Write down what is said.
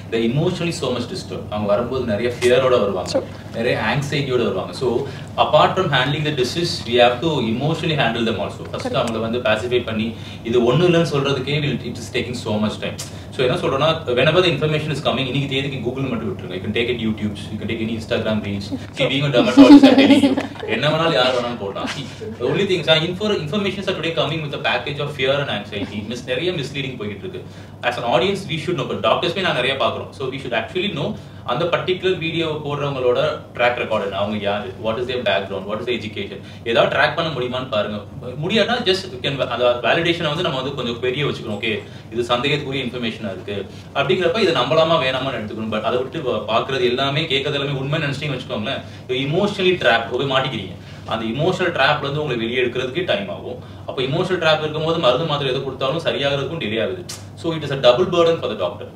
த emotionally so much disturb அவங்க வரும்போது நிறைய ஃபியரோட வருவாங்க நிறைய ஆங்ஸைட்டியோட வருவாங்க so apart from handling the disease we have to emotionally handle them also first அவங்கள வந்து பாசிஃபை பண்ணி இது ஒன்றும் இல்லைன்னு சொல்றதுக்கே it is taking so much time so என்ன சொல்றேன்னா whenever the information is coming இன்னைக்கு தேதிக்கு கூகுள் மட்டும் விட்டுருங்க you can take it YouTube you can take any Instagram reels see being a dermatologist I'm telling you என்ன வேணாலும் யார் வேணாலும் போடலாம் see the only thing is info informations are today coming with a package of fear and anxiety miss நிறைய misleading போயிட்டு இருக்கு as an audience we should know but டாக்டர்ஸ்மே நான் நிறைய பார்க்குறோம் so we should actually know அந்த particular video போடுறவங்களோட track record என்ன அவங்க யாரு what is their background what is education ஏதாவது ட்ராக் பண்ண முடியுமான்னு பாருங்க முடியாட்டா ஜஸ்ட் கேன் அந்த வேலிடேஷனை வந்து நம்ம வந்து கொஞ்சம் பெரிய வச்சுக்கணும் ஓகே இது சந்தேகத்துக்குரிய இன்ஃபர்மேஷனா இருக்கு அப்படிங்கிறப்ப இது நம்பலாமா வேணாமான்னு எடுத்துக்கணும் பட் அதை விட்டு பா- பார்க்கறது எல்லாமே கேட்கறது எல்லாமே உண்மை நினைச்சிட்டீங்கன்னு வச்சுக்கோங்களேன் இமோஷனலி ட்ராப் போய் மாட்டிக்கிறீங்க அந்த இமோஷனல் ட்ராப்ல இருந்து உங்களை வெளியே எடுக்கிறதுக்கே டைம் ஆகும் அப்போ இமோஷனல் ட்ராப் இருக்கும்போது மருந்து மாத்திரை எது கொடுத்தாலும் சரியாகிறதுக்கும் டிலே ஆகுது so it is a double burden for the doctor